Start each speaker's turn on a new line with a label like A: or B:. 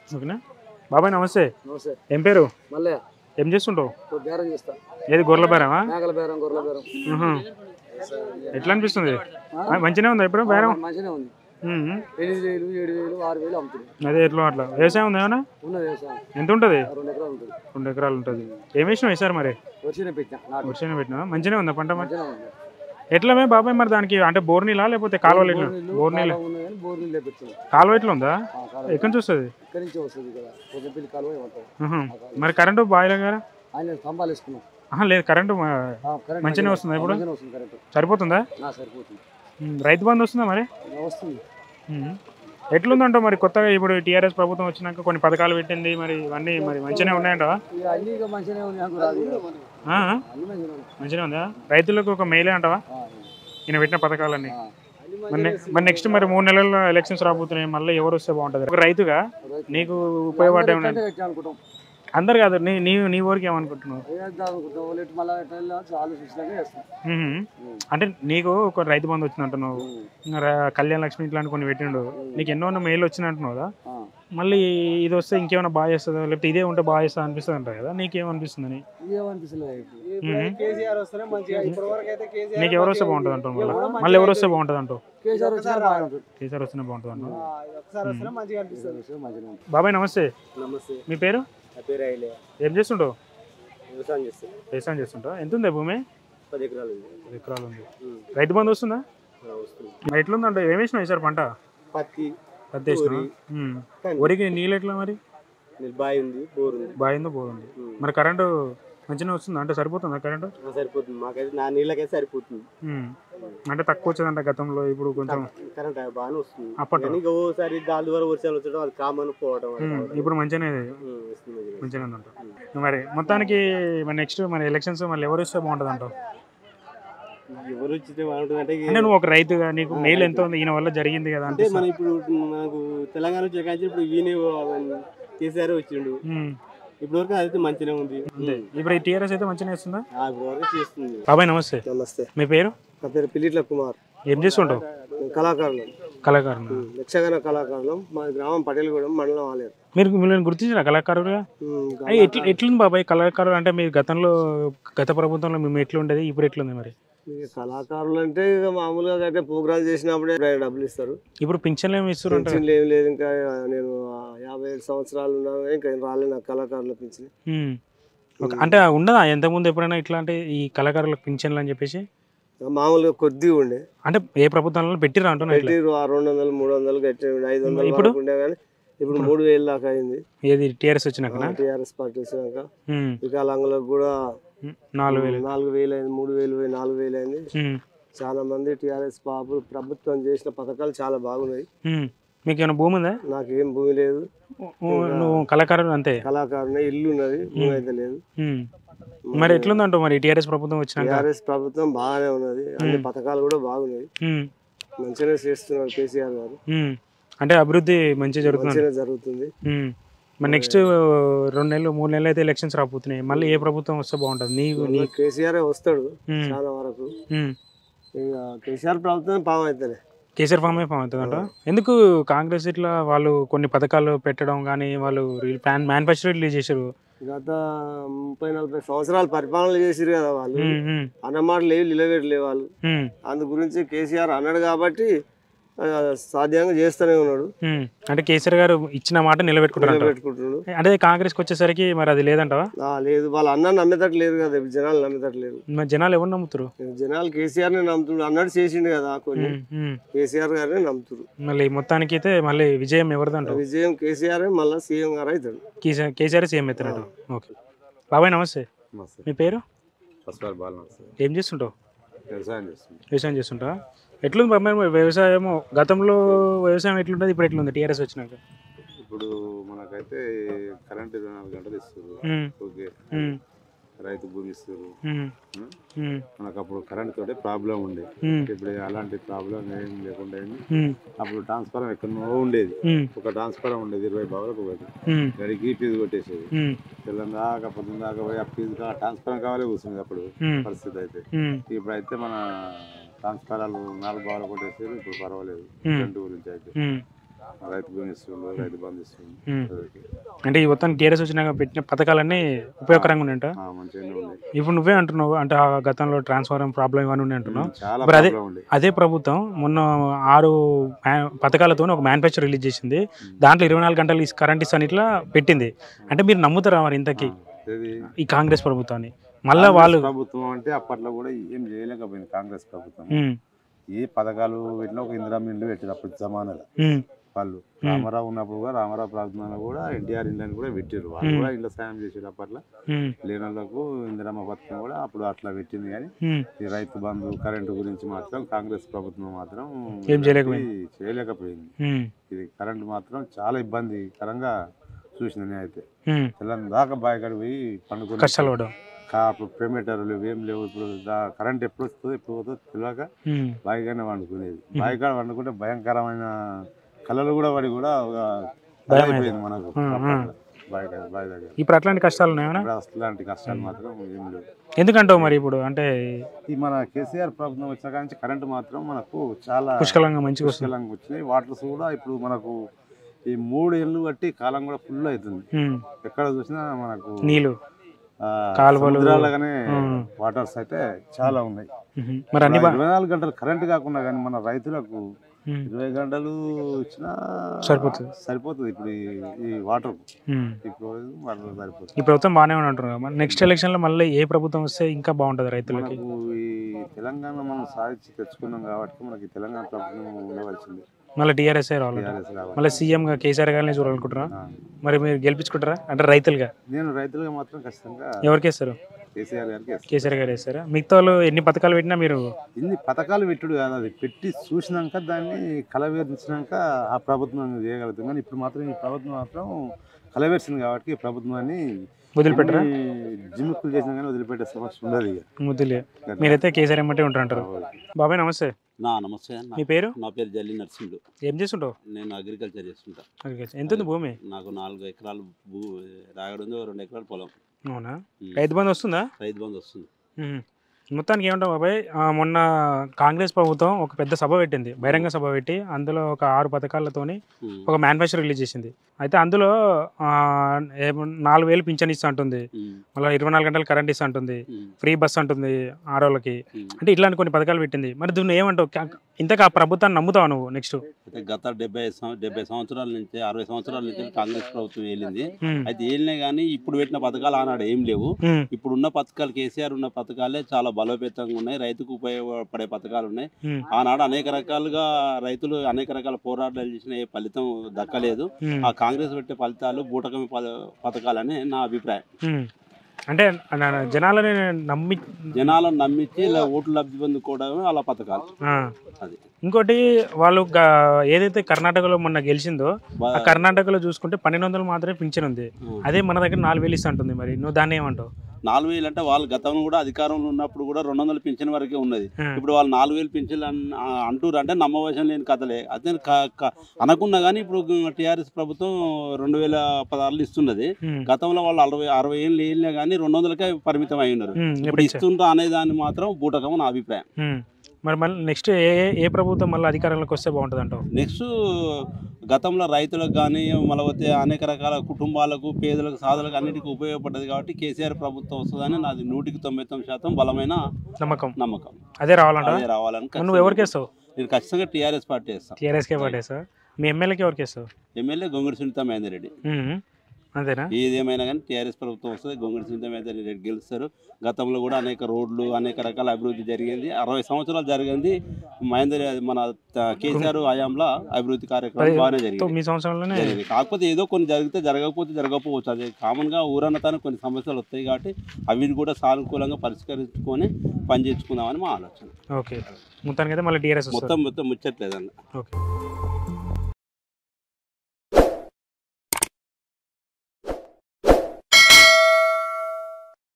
A: ఓకేనా బాబాయ్ నమస్తే
B: నమస్తే
A: ఏం పేరు
B: మళ్ళీ
A: ఏం చేస్తుంటావు
B: ఇప్పుడు బేరం చేస్తా
A: ఏది గొర్రెల బేరమా
B: మేకల బేరం గొర్రెల బేరం
A: ఆహా. ఎట్లా అనిపిస్తుంది ఆ, మంచిగానే ఉందా ఇప్పుడు బేరం
B: మంచిగానే ఉంది
A: ఉమ్.
B: ఎనిమిది వేలు ఏడు వేలు ఆరు వేలు అమ్ముతుంది
A: అదే ఎట్లా అట్లా వ్యవసాయం ఉందా ఏమన్నా
B: ఉన్న వ్యవసాయం
A: ఎంత ఉంటుంది
B: రెండు ఎకరాలు ఉంటుంది
A: రెండు ఎకరాలు ఉంటుంది ఏం వేసినావు వేసారు మరి
B: వచ్చిన పెట్టిన నాటు
A: వర్షం పెట్టినా మంచిగానే ఉందా పంట మరి
B: మంచిగానే ఉంది
A: ఎట్లా మే బాబాయ్ మరి దానికి అంటే బోర్ నీళ్ళా లేకపోతే కాలువలు ఎట్లా
B: బోర్ నీళ్ళు,
A: బోర్ నీళ్ళు
B: కాలువ ఉన్నది కానీ బోర్ నీళ్ళు లేపించింది
A: కాలువ ఎట్లా ఉందా
B: కాలువ
A: ఎక్కడి నుంచి వస్తుంది
B: ఇక్కడి నుంచి వస్తుంది కదా కొంచెం పిల్లి కాలువ ఏమంటారు
A: ఆహా. మరి కరెంటు బాయిల గారా
B: ఆయన స్తంభాలు వేసుకున్నాం
A: ఆహా, లేదు కరెంటు మా-
B: ఆ, కరెంట్
A: మంచిగానే వస్తుందా ఇప్పుడు?
B: మంచిగానే వస్తుంది కరెంట్
A: సరిపోతుందా
B: నా సరిపోతుంది
A: ఉమ్, రైతు బంధు వస్తుందా మరి
B: ఇలా వస్తుంది
A: ఉమ్. ఎట్లుందంట మరి కొత్తగా ఇప్పుడు టీఆర్ఎస్ ప్రభుత్వం వచ్చినాక కొన్ని పథకాలు పెట్టింది మరి ఇవన్నీ మరి మంచిగానే ఉన్నాయంట
B: ఇక అన్ని ఇక మంచిగానే ఉంది నాకు రాదు ఇక. అన్ని మంచిగానే ఉంది
A: మంచిగానే ఉందా రైతులకు ఒక మేలే అంటవా
B: ఆ,
A: ఈయన పెట్టిన పథకాలన్నీ
B: ఆ. అన్ని
A: మరి
B: మంచిగానే
A: నె- మరి నెక్స్ట్ మరి మూడు నెలల్లో ఎలక్షన్స్ రాబోతున్నాయి మళ్ళీ ఎవరు వస్తే బాగుంటుంది ఒక రైతుగా నీకు ఉపయోగపడే
B: అందరూ ఇట్లాంటివి పెట్టాం అనుకుంటాం
A: అందరు కాదు నీ నీ నీ ఊరికి ఏమనుకుంటున్నావు
B: వేద్దాం అనుకుంటాం వాళ్ళు ఇటు మళ్ళీ ఎట్లా వెళ్ళాలి ఆలోచించినాక వేస్తాం
A: ఉహుం. అంటే నీకు ఒక రైతు బంధు వచ్చింది అంటున్నావు ఇంకా రా- కళ్యాణ లక్ష్మి ఇట్లాంటి కొన్ని పెట్టిండు నీకు ఎన్నో మెయిల్ వచ్చింది అంటున్నావు కదా
B: ఆ.
A: మళ్ళీ ఇది వస్తే ఇంకేమైనా బాగా చేస్తుందో లేకపోతే ఇదే ఉంటే బాగా చేస్తా అనిపిస్తుంది అంటారు కదా నీకేమనిపిస్తుంది
B: ఏమనిపిస్తలేదు ఇప్పుడు.
A: ఉహుం.
B: కేసీఆర్ వస్తేనే మంచిగా ఇప్పటి వరకు అయితే కేసీఆర్
A: నీకు ఎవరు వస్తే బాగుంటుంది అంటావు మళ్ళీ మళ్ళీ ఎవరు వస్తే బాగుంటుంది అంటావు
B: కేసీఆర్ వచ్చినా బాగుంటుంది
A: కేసీఆర్ వస్తేనే బాగుంటుంది అంటావు
B: ఒకసారి వస్తేనే మంచిగా అనిపిస్తుంది వస్తే మంచిగా ఉంటుంది
A: బాబాయ్ నమస్తే
B: నమస్తే
A: మీ పేరు
B: నా పేరు అయిలే
A: ఏం చేస్తుంటావు
B: వ్యవసాయం చేస్తాను
A: వ్యవసాయం చేస్తుంటావు ఎంత ఉంది భూమి
B: పది ఎకరాలు ఉంది
A: పది ఎకరాలు ఉంది రైతు బంధు వస్తుందా
B: వస్తుంది
A: మరి ఎట్లుందంటే ఏం వేసినావు ఈసారి పంట
B: పత్తి
A: పత్తి వేసినావా? ఉమ్. వరికి నీళ్ళు ఎట్లా మరి
B: బావి ఉంది బోర్ ఉంది
A: బాగుందో పోతుంది మరి కరెంటు మంచిగా వస్తుందా అంటే సరిపోతుందా కరెంటు
B: సరిపోతుంది మాకైతే నా నీళ్ళకైతే సరిపోతుంది
A: ఉమ్. అంటే తక్కువ వచ్చేదంట గతంలో ఇప్పుడు కొంచెం
B: కరెంట్ బాగానే వస్తుంది
A: అప్పట్లో
B: కానీ ఓసారి గాలి ద్వారా వర్షాలు వచ్చడం అది కామన్ పోవడం
A: ఉమ్. ఇప్పుడు మంచిగానే
B: ఉమ్, వస్తుంది మంచిగా.
A: మంచిగానే ఉందంట మరి మొత్తానికి మరి నెక్స్ట్ మరి ఎలక్షన్స్ మళ్ళీ ఎవరు వస్తే బాగుంటుంది అంటావు
B: ఎవరు వచ్చితే బాగుంటుంది అంటే
A: అంటే నువ్వు ఒక రైతుగా నీకు మేలు ఎంత ఉంది ఈయన వల్ల జరిగింది కదా
B: అంటే
A: అంటే
B: మన ఇప్పుడు మనకు తెలంగాణ వచ్చే కానీ ఇప్పుడు వీనే కేసీఆర్ వచ్చిండు ఇప్పుడు వరకు అయితే మంచిగా ఉంది
A: ఇప్పుడు ఈ టీఆర్ఎస్ అయితే మంచిగా వేస్తుందా
B: ఆ, ఇప్పుడు వరకు చేస్తుంది
A: బాబాయ్ నమస్తే
B: నమస్తే
A: మీ పేరు
B: నా పేరు పిలిట్ల కుమార్
A: ఏం చేస్తుంటావు
B: నేను కళాకారులు
A: కళాకారులు
B: యక్షగాన కళాకారులు మా గ్రామం పటేలగూడెం మండలం ఆలేరు
A: మీరు మిమ్మల్ని గుర్తించిన కళాకారులుగా అయ్యి ఎట్లా ఎట్లుంది బాబాయ్ కళాకారులు అంటే మీరు గతంలో గత ప్రభుత్వంలో మేము ఎట్లుండేది ఇప్పుడు ఎట్లుంది మరి
B: ఇక కళాకారులు అంటే ఇక మామూలుగా అయితే ప్రోగ్రామ్ చేసినప్పుడే డబ్బులు ఇస్తారు
A: ఇప్పుడు పింఛన్లు ఏమి ఇస్తారు అంటే
B: పింఛన్లు ఏం లేదు ఇంకా నేను ఆ యాభై ఐదు సంవత్సరాలు ఉన్నాను ఇంకా ఏం రాలేదు నాకు కళాకారుల పింఛన్
A: ఉమ్. ఒక- అంటే ఉండదా ఎంతకుముందు ఎప్పుడైనా ఇట్లా అంటే ఈ కళాకారులకు పింఛన్లు అని చెప్పేసి
B: మామూలుగా కొద్దిగా ఉండే
A: అంటే ఏ ప్రభుత్వంలో పెట్టిరా అంటున్నా ఇట్లా
B: పెట్టి ఆ రెండు వందలు మూడు వందలు కట్టి ఐదు వందలు
A: ఇప్పుడు?
B: వరకు ఉండే కానీ ఇప్పుడు మూడు వేలు దాకా అయింది
A: ఏది టీఆర్ఎస్ వచ్చినాక
B: టీఆర్ఎస్ పార్టీ వచ్చినాక వికలాంగులకు కూడా
A: నాలుగు వేలు
B: నాలుగు వేలు అయింది మూడు వేలు పోయి నాలుగు వేలు అయింది
A: ఉమ్.
B: చాలా మంది టీఆర్ఎస్ బాబు ప్రభుత్వం చేసిన పథకాలు చాలా బాగున్నాయి
A: ఉమ్. మీకు ఏమైనా భూమి ఉందా
B: నాకేం భూమి లేదు
A: ఓ, నువ్వు కళాకారులు అంతే
B: కళాకారుని ఇల్లు ఉన్నది భూమి అయితే లేదు
A: ఉమ్. మరి ఎట్లుందంటావు మరి టీఆర్ఎస్ ప్రభుత్వం వచ్చినాక
B: టీఆర్ఎస్ ప్రభుత్వం బాగానే ఉన్నది అన్ని పథకాలు కూడా బాగున్నాయి
A: ఉమ్.
B: మంచిగానే చేస్తున్నారు కేసీఆర్ గారు
A: ఉమ్. అంటే అభివృద్ధి మంచిగా జరుగుతుంది
B: మంచిగానే జరుగుతుంది
A: ఉమ్. మరి నెక్స్ట్ రెండు నెలలు మూడు నెలలు అయితే ఎలక్షన్స్ రాబోతున్నాయి మళ్ళీ ఏ ప్రభుత్వం వస్తే బాగుంటుంది నీకు నీ
B: కేసీఆర్ వస్తాడు
A: ఉమ్.
B: చాలా వరకు
A: ఉమ్.
B: ఇక కేసీఆర్ ప్రభుత్వం పావం అవుతుంది
A: కేసీఆర్ ఫామ్ ఫామ్ అవుతుందంట ఎందుకు కాంగ్రెస్ ఇట్లా వాళ్ళు కొన్ని పథకాలు పెట్టడం కానీ వాళ్ళు ప్లాన్ మ్యానుఫ్యాక్చర్ రిలీజ్ చేశారు
B: గత ముప్పై నలభై సంవత్సరాలు పరిపాలన చేసిరు కదా వాళ్ళు
A: ఉమ్, ఉమ్,
B: అన్నమాట లేవు నిలబెట్టలే వాళ్ళు
A: ఉమ్,
B: అందు గురించి కేసీఆర్ అన్నాడు కాబట్టి ఆ, సాధ్యంగా చేస్తూనే ఉన్నాడు
A: ఉమ్. అంటే కేసీఆర్ గారు ఇచ్చిన మాట నిలబెట్టుకుంటారంట
B: నిలబెట్టుకుంటున్నాడు
A: అంటే కాంగ్రెస్కి వచ్చేసరికి మరి అది లేదంటవా
B: ఆ, లేదు వాళ్ళ అన్న నమ్మేటట్టు లేరు కదా ఇప్పుడు జనాలు నమ్మేటట్టు లేరు
A: మరి జనాలు ఎవరు నమ్ముతారు
B: జనాలు కేసీఆర్ ని నమ్ముతున్నారు అన్నాడు చేసిండు కదా కొన్ని
A: ఉమ్, ఉమ్.
B: కేసీఆర్ గారిని నమ్ముతున్నారు
A: మళ్ళీ మొత్తానికి అయితే మళ్ళీ విజయం ఎవరిదంటావు
B: విజయం కేసీఆర్ మళ్ళీ సీఎం గారు అవుతాడు
A: కేసీఆర్ కేసీఆర్ సీఎం ఎత్తినట్టు ఓకే బాబాయ్ నమస్తే మీ పేరు
C: పసుపాలు బాగా వస్తుంది
A: ఏం చేస్తుంటావు
C: వ్యవసాయం చేస్తుంది
A: వ్యవసాయం చేస్తుంటా ఎట్లుంది బాబాయ్ మరి వ్యవసాయము గతంలో వ్యవసాయం ఎట్లుంటుంది ఇప్పుడు ఎట్లుంది టీఆర్ఎస్ వచ్చినాక
C: ఇప్పుడు మనకైతే కరెంట్ ఇరవై నాలుగు గంటలు ఇస్తారు
A: ఉమ్,
C: ఓకే
A: ఉమ్,
C: రైతు భూమి ఇస్తారు
A: ఉమ్, ఉమ్,
C: మనకు అప్పుడు కరెంట్ తోటి ప్రాబ్లం ఉండే
A: ఉమ్,
C: ఇప్పుడు అలాంటి ప్రాబ్లం ఏం లేకుండా అయింది.
A: ఉమ్,
C: అప్పుడు ట్రాన్స్ఫారం ఎక్కడో ఉండేది
A: ఉమ్,
C: ఒక ట్రాన్స్ఫారం ఉండేది ఇరవై బావులకు ఒకటి
A: ఉమ్,
C: గడికి ఫీజు కొట్టేసేది
A: ఉమ్,
C: తెల్లం దాకా పొద్దున్న దాకా పోయి ఆ ఫీజు ట్రాన్స్ఫారం కావాలి కూర్చుంది అప్పుడు
A: ఉమ్,
C: పరిస్థితి అయితే
A: ఉమ్,
C: ఇప్పుడైతే మన ట్రాన్స్ఫారాలు నాలుగు బావులు కొట్టేసారు ఇప్పుడు పర్వాలేదు
A: ఉమ్.
C: కరెంటు గురించి అయితే
A: ఉమ్.
C: రైతు బంధు ఇస్తుండు రైతు బంధు ఇస్తుండు
A: ఉమ్.
C: అందరికీ.
A: అంటే ఈ మొత్తం టీఆర్ఎస్ వచ్చినాక పెట్టిన పథకాలన్నీ ఉపయోగకరంగా ఉన్నాయంట
C: ఆ, మంచిగానే ఉన్నాయి
A: ఇప్పుడు నువ్వే అంటున్నావు అంటే ఆ గతంలో ట్రాన్స్ఫారం ప్రాబ్లం ఇవన్నీ ఉన్నాయి అంటున్నావు
C: చాలా
A: మరి అదే-
C: ప్రాబ్లం ఉండే
A: అదే ప్రభుత్వం మొన్న ఆరు మ్యా- పథకాలతో ఒక మ్యానుఫ్యాక్చర్ రిలీజ్ చేసింది దాంట్లో ఇరవై నాలుగు గంటలు ఈ కరెంట్ ఇస్తాను ఇట్లా పెట్టింది అంటే మీరు నమ్ముతారా మరి ఇంతకీ
C: ఇది
A: ఈ కాంగ్రెస్ ప్రభుత్వాన్ని మళ్ళా వాళ్ళు
C: ప్రభుత్వం అంటే అప్పట్లో కూడా ఏం చేయలేకపోయింది కాంగ్రెస్ ప్రభుత్వం
A: ఉమ్,
C: ఏ పథకాలు పెట్టినా ఒక ఇందిరా మిల్లు పెట్టారు అప్పుడు జమానాలో
A: ఉమ్,
C: వాళ్ళు రామారావు ఉన్నప్పుడు కూడా రామారావు ప్రార్థనలో కూడా ఎన్టీఆర్ ఇండ్లని కూడా పెట్టారు వాళ్ళు కూడా ఇంట్లో సాయం చేసారు అప్పట్లో
A: ఉమ్,
C: లేని వాళ్ళకు ఇందిరమ్మ పథకం కూడా అప్పుడు అట్లా పెట్టింది కానీ
A: ఉమ్,
C: ఈ రైతు బంధు కరెంటు గురించి మాత్రం కాంగ్రెస్ ప్రభుత్వం మాత్రం
A: ఏం చేయలేకపోయింది.
C: ఇది చేయలేకపోయింది
A: ఉమ్,
C: ఇది కరెంటు మాత్రం చాలా ఇబ్బందికరంగా చూసింది నేనైతే
A: ఉమ్.
C: తెల్లని దాకా బాయికాడ పోయి పండుకొని
A: కష్టాలు పడడం
C: కాపు పెమెటర్లు లేవు ఏం లేవు ఇప్పుడు దా- కరెంట్ ఎప్పుడు వస్తుందో ఎప్పుడు పోతుందో తెలియక
A: ఉమ్,
C: బాయిగానే వండుకునేది బాయికాడ వండుకుంటే భయంకరమైన కళలు కూడా పడి కూడా ఒక
A: భయం
C: అయిపోయింది మనకు
A: ఉమ్, ఉమ్.
C: బాయి కాడ- బాయి దగ్గర
A: ఇప్పుడు అట్లాంటి కష్టాలు ఉన్నాయా
C: ఇప్పుడు అసలు ఇలాంటి కష్టాలు మాత్రం ఏం లేవు
A: ఎందుకంటావు మరి ఇప్పుడు అంటే
C: ఈ మన కేసీఆర్ ప్రభుత్వం వచ్చిన కాడ నుంచి కరెంట్ మాత్రం మనకు చాలా
A: పుష్కలంగా మంచిగా వస్తుంది
C: పుష్కలంగా వచ్చినాయి వాటర్స్ కూడా ఇప్పుడు మనకు ఈ మూడు ఏళ్ళు బట్టి కాలం కూడా ఫుల్ అవుతుంది
A: ఉమ్,
C: ఎక్కడ చూసినా మనకు
A: నీళ్ళు
C: ఆ,
A: కాలువలు,
C: సముద్రాలుగానే
A: ఉమ్.
C: వాటర్స్ అయితే చాలా ఉన్నాయి
A: ఉమ్, మరి అన్ని బా
C: ఇరవై నాలుగు గంటలు కరెంట్ కాకుండా కానీ మన రైతులకు
A: ఉమ్,
C: ఇరవై గంటలు ఇచ్చినా
A: సరిపోతుంది.
C: సరిపోతుంది ఇప్పుడు ఈ- ఈ వాటర్
A: ఉమ్.
C: ఇప్పుడు వాటర్ సరిపోతుంది
A: ఈ ప్రభుత్వం బాగానే ఉంది అంటున్నారు మరి నెక్స్ట్ ఎలక్షన్ లో మళ్ళీ ఏ ప్రభుత్వం వస్తే ఇంకా బాగుంటుంది రైతులకి
C: మనకు ఈ తెలంగాణ మనం సాధించి తెచ్చుకున్నాం కాబట్టి మనకి తెలంగాణ ప్రభుత్వం ఉండవలసింది
A: మళ్ళీ టీఆర్ఎస్ రావాలి
C: టీఆర్ఎస్ రావాలి
A: మళ్ళీ సీఎం గా కేసీఆర్ గారిని చూడాలనుకుంటున్నా
C: ఆ.
A: మరి మీరు గెలిపించుకుంటారా అంటే రైతులుగా
C: నేను రైతులుగా మాత్రం ఖచ్చితంగా
A: ఎవరికి వేస్తారు
C: కేసీఆర్ గారికి వేస్తాను.
A: కేసీఆర్ గారు వేస్తారా మిగతా వాళ్ళు ఎన్ని పథకాలు పెట్టినా మీరు
C: ఇన్ని పథకాలు పెట్టుడు కాదు అది పెట్టి చూసినాక దాన్ని కలవేర్చినాక ఆ ప్రభుత్వం చేయగలుగుతాం కానీ ఇప్పుడు మాత్రం ఈ ప్రభుత్వం మాత్రం కలవేర్చింది కాబట్టి ఈ ప్రభుత్వాన్ని
A: వదిలిపెట్టరా
C: ఎన్ని జిమ్ముక్కులు చేసినా కానీ వదిలిపెట్టే సమస్య ఉండదు ఇక
A: ముద్దులే మీరైతే కేసీఆర్ ఏమంటే ఉంటారంటారు బాబాయ్ నమస్తే
D: నా నమస్తే అన్న
A: మీ పేరు
D: నా పేరు జల్లి నరసింహుడు
A: ఏం చేస్తుంటావు
D: నేను అగ్రికల్చర్ చేస్తుంటా
A: అగ్రికల్చర్. ఎంత ఉంది భూమి
D: నాకు నాలుగు ఎకరాలు భూ రాగడి ఉంది ఓ రెండు ఎకరాల పొలం
A: అవునా
D: ఉమ్.
A: రైతు బంధు వస్తుందా
D: రైతు బంధు వస్తుంది
A: మ్మ్. మొత్తానికి ఏమంటావు బాబాయ్ ఆ, మొన్న కాంగ్రెస్ ప్రభుత్వం ఒక పెద్ద సభ పెట్టింది బహిరంగ సభ పెట్టి అందులో ఒక ఆరు పథకాలతోని
D: ఉమ్.
A: ఒక మ్యానుఫ్యాక్చర్ రిలీజ్ చేసింది అయితే అందులో ఆ, ఏమ- నాలుగు వేలు పింఛన్ ఇస్తా అంటుంది
D: ఉమ్.
A: మళ్ళీ ఇరవై నాలుగు గంటలు కరెంట్ ఇస్తా అంటుంది
D: ఉమ్.
A: ఫ్రీ బస్ అంటుంది ఆడవాళ్ళకి
D: ఉమ్.
A: అంటే ఇట్లాంటి కొన్ని పథకాలు పెట్టింది మరి దీన్ని ఏమంటావు కా- ఇంతకు ఆ ప్రభుత్వాన్ని నమ్ముతావు నువ్వు నెక్స్ట్
D: అయితే గత డెబ్బై సం- డెబ్బై సంవత్సరాల నుంచి అరవై సంవత్సరాల నుంచి కాంగ్రెస్ ప్రభుత్వం వెళ్ళింది
A: మ్మ్.
D: అయితే వెళ్ళినా కానీ ఇప్పుడు పెట్టిన పథకాలు ఆనాడు ఏం లేవు
A: మ్మ్.
D: ఇప్పుడు ఉన్న పథకాలు కేసీఆర్ ఉన్న పథకాలే చాలా బలోపేతంగా ఉన్నాయి రైతుకు ఉపయోగపడే పథకాలు ఉన్నాయి
A: మ్మ్.
D: ఆనాడు అనేక రకాలుగా రైతులు అనేక రకాల పోరాటాలు చేసిన ఏ ఫలితం దక్కలేదు
A: మ్మ్.
D: ఆ కాంగ్రెస్ పెట్టే ఫలితాలు బూటకమి పథ- పథకాలని నా అభిప్రాయం
A: మ్మ్. అంటే నా- జనాలని నమ్మి
D: జనాలను నమ్మించి ఇలా ఓట్లు లబ్ధి పొందుకోవడమే వాళ్ళ పథకాలు
A: ఆ.
D: అది
A: ఇంకోటి వాళ్ళు గా- ఏదైతే కర్ణాటకలో మొన్న గెలిచిందో
D: బా-
A: ఆ కర్ణాటకలో చూసుకుంటే పన్నెండు వందలు మాత్రమే పింఛన్ ఉంది
D: ఆ.
A: అదే మన దగ్గర నాలుగు వేలు ఇస్తా ఉంటుంది మరి నువ్వు దాన్ని ఏమంటావు
D: నాలుగు వేలు అంటే వాళ్ళు గతంలో కూడా అధికారంలో ఉన్నప్పుడు కూడా రెండు వందలు పింఛన్ వరకే ఉన్నది
A: ఆ.
D: ఇప్పుడు వాళ్ళు నాలుగు వేలు పింఛన్లు అన్- ఆ అంటూరు అంటే నమ్మవశం లేని కథలే అదే క- క- అనకున్నా కానీ ఇప్పుడు టీఆర్ఎస్ ప్రభుత్వం రెండు వేల పదహారులు ఇస్తున్నది
A: ఉమ్.
D: గతంలో వాళ్ళు అరవై అరవై ఏళ్ళు వెళ్ళినా కానీ రెండు వందలకే పరిమితం అయి ఉన్నారు
A: ఉమ్,
D: ఇప్పుడు
A: ఇప్పుడు ఇచ్చా.
D: ఇస్తుండ్రా అనే దాన్ని మాత్రం బూటకం నా అభిప్రాయం
A: ఉమ్. మరి మళ్ళీ నెక్స్ట్ ఏ ఏ- ఏ ప్రభుత్వం మళ్ళీ అధికారంలోకి వస్తే బాగుంటుంది అంటావు
D: నెక్స్ట్ గతంలో రైతులకు కానీ మళ్ళీ అనేక రకాల కుటుంబాలకు పేదలకు సాధులకు అన్నిటికీ ఉపయోగపడ్డది కాబట్టి కేసీఆర్ ప్రభుత్వం వస్తుందని నాది నూటికి తొంభై తొమ్మిది శాతం బలమైన
A: నమ్మకం
D: నమ్మకం
A: అదే రావాలంటావా
D: అదే రావాలని
A: మరి నువ్వు ఎవరికి వేస్తావు
D: నేను ఖచ్చితంగా టీఆర్ఎస్ పార్టీ వేస్తాను
A: టీఆర్ఎస్కే పడేస్తావు మీ ఎమ్మెల్యేకి ఎవరికి వేస్తావు
D: ఎమ్మెల్యే గొంగుడి సునీత మహేందర్ రెడ్డి
A: ఉమ్. అంతేనా
D: ఏదేమైనా కానీ టీఆర్ఎస్ ప్రభుత్వం వస్తుంది గొంగుడి సునీత మహేందర్ రెడ్డి గెలుస్తారు గతంలో కూడా అనేక రోడ్లు అనేక రకాల అభివృద్ధి జరిగింది అరవై సంవత్సరాలు జరిగింది మహేందర్ మన త- కేసీఆర్ హయాంలో అభివృద్ధి కార్యక్రమం బాగానే జరిగింది
A: తొమ్మిది సంవత్సరాల్లోనే
D: జరిగింది కాకపోతే ఏదో కొన్ని జరిగితే జరగకపోతే జరగకపోవచ్చు అది కామన్గా ఊరన్నతానికి కొన్ని సమస్యలు వస్తాయి కాబట్టి అవిని కూడా సానుకూలంగా పరిష్కరించుకొని పనిచేసుకుందామని మా ఆలోచన
A: ఓకే మొత్తానికి అయితే మళ్ళీ టీఆర్ఎస్ వస్తుంది
D: మొత్తం మొత్తం ముచ్చట్లేదన్న
A: ఓకే